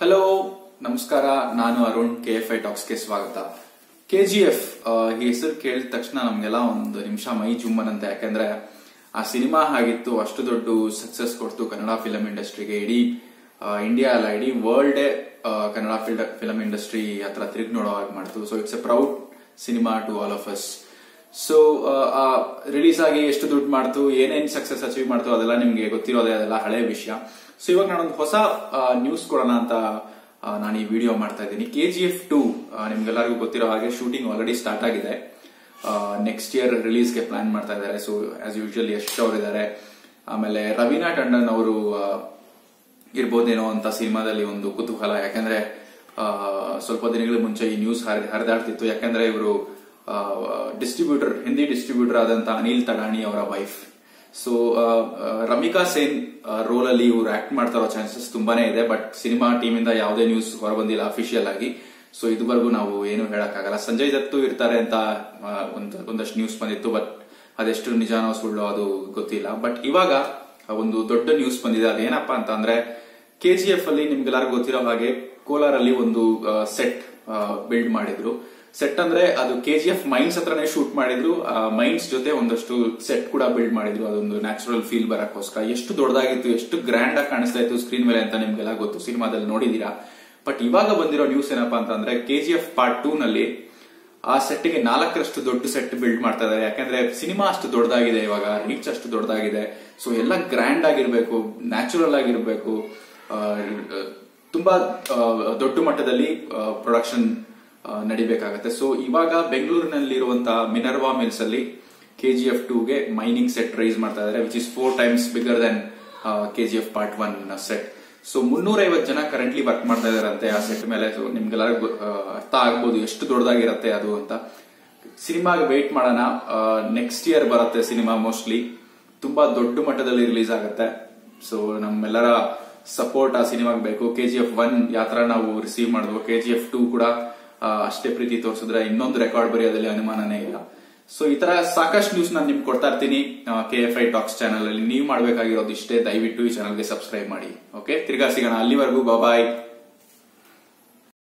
hello ನಮಸ್ಕಾರ ನಾನು Arun K F I ಟಾಕ್ಸ್ಗೆ ಸ್ವಾಗತ ಕೆ ಜಿ ಎಫ್ ಈ ಹೆಸರು ಕೇಳಿದ ತಕ್ಷಣ ನಮ್ಗೆಲ್ಲ ಒಂದು ನಿಮಿಷ ಮೈ ಜುಮ್ಮನಂತೆ ಯಾಕಂದ್ರೆ ಆ ಸಿನಿಮಾ ಆಗಿತ್ತು ಅಷ್ಟು ದೊಡ್ಡ ಸಕ್ಸಸ್ ಕೊಡ್ತು ಕನ್ನಡ ಫಿಲಂ ಇಂಡಸ್ಟ್ರಿಗೆ ಇಡೀ ಇಂಡಿಯಾ ಅಲ್ಲ ಇಡೀ ವರ್ಲ್ಡೇ ಕನ್ನಡ ಫಿಲಂ ಇಂಡಸ್ಟ್ರಿ ಹತ್ರ ತಿರುಗಿ ನೋಡೋ ಹಾಗೆ ಮಾಡ್ತು so it's a proud cinema to all of us so release ಆಗಿ ಎಷ್ಟು ದುಡ್ಡು ಮಾಡ್ತು ಏನೇನ್ ಸಕ್ಸಸ್ ಅಚೀವ್ ಮಾಡ್ತು ಅದೆಲ್ಲ ನಿಮ್ಗೆ ಗೊತ್ತಿರೋದೇ ಅದೆಲ್ಲ ಹಳೆ ವಿಷಯ ಸೊ ಇವಾಗ ನಾನೊಂದು ಹೊಸ ನ್ಯೂಸ್ ಕೊಡೋಣ ಅಂತ ಆ, ನಾನು ಈ ವಿಡಿಯೋ ಮಾಡ್ತಾ ಇದ್ದೀನಿ ಕೆ ಜಿ ಎಫ್ ಟು ನಿಮ್ಗೆಲ್ಲರಿಗೂ ಗೊತ್ತಿರೋ ಹಾಗೆ ಶೂಟಿಂಗ್ ಆಲ್ರೆಡಿ ಸ್ಟಾರ್ಟ್ ಆಗಿದೆ ನೆಕ್ಸ್ಟ್ ಇಯರ್ ರಿಲೀಸ್ಗೆ ಪ್ಲಾನ್ ಮಾಡ್ತಾ ಇದ್ದಾರೆ ಸೊ ಆಸ್ ಯೂಶುವಲ್ ಯಶ್ ಅವರಿದ್ದಾರೆ ಆಮೇಲೆ ರವೀನಾ ಟಂಡನ್ ಅವರು ಇರ್ಬೋದೇನೋ ಅಂತ ಸಿನಿಮಾದಲ್ಲಿ ಒಂದು ಕುತೂಹಲ ಯಾಕಂದ್ರೆ ಆ, ಸ್ವಲ್ಪ ದಿನಗಳ ಮುಂಚೆ ಈ ನ್ಯೂಸ್ ಹರಿದಾಡ್ತಿತ್ತು ಯಾಕಂದ್ರೆ ಇವರು ಡಿಸ್ಟ್ರಿಬ್ಯೂಟರ್ ಹಿಂದಿ ಡಿಸ್ಟ್ರಿಬ್ಯೂಟರ್ ಆದಂತ ಅನಿಲ್ ತಡಾಣಿ ಅವರ wife so Ramika Sen role ಅಲ್ಲಿ ಇವ್ರು ಆಕ್ಟ್ ಮಾಡ್ತಾ ಇರೋ ಚಾನ್ಸಸ್ ತುಂಬಾನೇ ಇದೆ ಬಟ್ ಸಿನಿಮಾ ಟೀಮ್ ಇಂದ ಯಾವುದೇ ನ್ಯೂಸ್ ಹೊರಬಂದಿಲ್ಲ ಅಫಿಷಿಯಲ್ ಆಗಿ ಸೊ ಇದುವರೆಗೂ ನಾವು ಏನು ಹೇಳಕ್ಕಾಗಲ್ಲ ಸಂಜಯ್ ದತ್ತು ಇರ್ತಾರೆ ಅಂತ ಆ, ಒಂದ್- ಒಂದಷ್ಟು ನ್ಯೂಸ್ ಬಂದಿತ್ತು ಬಟ್ ಅದೆಷ್ಟು ನಿಜಾನೋ ಸುಳ್ಳು ಅದು ಗೊತ್ತಿಲ್ಲ ಬಟ್ ಇವಾಗ ಒಂದು ದೊಡ್ಡ ನ್ಯೂಸ್ ಬಂದಿದೆ ಅದೇನಪ್ಪಾ ಅಂತ ಅಂದ್ರೆ ಕೆಜಿಎಫ್ ಅಲ್ಲಿ ನಿಮ್ಗೆಲ್ಲರಿಗೂ ಗೊತ್ತಿರೋ ಹಾಗೆ ಕೋಲಾರಲ್ಲಿ ಒಂದು ಸೆಟ್ ಬಿಲ್ಡ್ ಮಾಡಿದ್ರು ಸೆಟ್ ಅಂದ್ರೆ ಅದು ಕೆಜಿಎಫ್ ಮೈನ್ಸ್ ಹತ್ರನೇ ಶೂಟ್ ಮಾಡಿದ್ರು ಮೈನ್ಸ್ ಜೊತೆ ಒಂದಷ್ಟು ಸೆಟ್ ಕೂಡ ಬಿಲ್ಡ್ ಮಾಡಿದ್ರು ಅದೊಂದು ನ್ಯಾಚುರಲ್ ಫೀಲ್ ಬರಕ್ಕೋಸ್ಕರ ಎಷ್ಟು ದೊಡ್ಡದಾಗಿತ್ತು ಎಷ್ಟು ಗ್ರ್ಯಾಂಡ್ ಆಗಿ ಕಾಣಿಸ್ತಾ ಇತ್ತು ಸ್ಕ್ರೀನ್ ಮೇಲೆ ಅಂತ ನಿಮ್ಗೆಲ್ಲ ಗೊತ್ತು ಸಿನಿಮಾದಲ್ಲಿ ನೋಡಿದೀರಾ ಬಟ್ ಇವಾಗ ಬಂದಿರೋ ನ್ಯೂಸ್ ಏನಪ್ಪಾ ಅಂತಂದ್ರೆ ಕೆಜಿಎಫ್ ಪಾರ್ಟ್ ಟೂ ನಲ್ಲಿ ಆ ಸೆಟ್ಗೆ ನಾಲ್ಕರಷ್ಟು ದೊಡ್ಡ ಸೆಟ್ ಬಿಲ್ಡ್ ಮಾಡ್ತಾ ಇದ್ದಾರೆ ಯಾಕಂದ್ರೆ ಸಿನಿಮಾ ಅಷ್ಟು ದೊಡ್ಡದಾಗಿದೆ ಇವಾಗ ರೀಚ್ ಅಷ್ಟು ದೊಡ್ಡದಾಗಿದೆ ಸೊ ಎಲ್ಲ ಗ್ರ್ಯಾಂಡ್ ಆಗಿರ್ಬೇಕು ನ್ಯಾಚುರಲ್ ಆಗಿರ್ಬೇಕು ಆ, ತುಂಬಾ ಆ, ದೊಡ್ಡ ಮಟ್ಟದಲ್ಲಿ ಪ್ರೊಡಕ್ಷನ್ ನಡಿಬೇಕಾಗತ್ತೆ ಸೊ ಇವಾಗ ಬೆಂಗಳೂರಿನಲ್ಲಿರುವಂತಹ ಮಿನರ್ವಾ ಮಿಲ್ಸ್ ಅಲ್ಲಿ ಕೆಜಿಎಫ್ ಟೂಗೆ ಮೈನಿಂಗ್ ಸೆಟ್ ರೈಸ್ ಮಾಡ್ತಾ ಇದ್ದಾರೆ which is four times bigger than KGF part one set so ಮುನ್ನೂರೈವತ್ತು ಜನ ಕರೆಂಟ್ಲಿ ವರ್ಕ್ ಮಾಡ್ತಾ ಇದಾರಂತೆ ಆ ಸೆಟ್ ಮೇಲೆ ಸೊ ನಿಮ್ಗೆಲ್ಲ ಅರ್ಥ ಆಗ್ಬೋದು ಎಷ್ಟು ದೊಡ್ಡದಾಗಿರತ್ತೆ ಅದು ಅಂತ ಸಿನಿಮಾಗೆ ವೇಟ್ ಮಾಡೋಣ ನೆಕ್ಸ್ಟ್ ಇಯರ್ ಬರುತ್ತೆ ಸಿನಿಮಾ ಮೋಸ್ಟ್ಲಿ ತುಂಬಾ ದೊಡ್ಡ ಮಟ್ಟದಲ್ಲಿ ರಿಲೀಸ್ ಆಗುತ್ತೆ ಸೊ ನಮ್ಮೆಲ್ಲರ ಸಪೋರ್ಟ್ ಆ ಸಿನಿಮಾಗೆ ಬೇಕು ಕೆ ಜಿ ಎಫ್ ಒನ್ ಯಾವ ತರ ನಾವು ರಿಸೀವ್ ಮಾಡಿದ್ವು ಕೆ ಜಿ ಎಫ್ ಟೂ ಕೂಡ ಆ, ಅಷ್ಟೇ ಪ್ರೀತಿ ತೋರಿಸಿದ್ರೆ ಇನ್ನೊಂದು ರೆಕಾರ್ಡ್ ಬರೆಯೋದಲ್ಲಿ ಅನುಮಾನನೇ ಇಲ್ಲ ಸೊ ಈ ತರ ಸಾಕಷ್ಟು ನ್ಯೂಸ್ ನಾನು ನಿಮ್ಗೆ ಕೊಡ್ತಾ ಇರ್ತೀನಿ K F I talks channel ಅಲ್ಲಿ ನೀವು ಮಾಡಬೇಕಾಗಿರೋದು ಇಷ್ಟೇ ದಯವಿಟ್ಟು ಈ ಚಾನಲ್ಗೆ ಸಬ್ಸ್ಕ್ರೈಬ್ ಮಾಡಿ ಓಕೆ ತಿರ್ಗಾ ಸಿಗೋಣ ಅಲ್ಲಿವರೆಗೂ ಬಾಯ್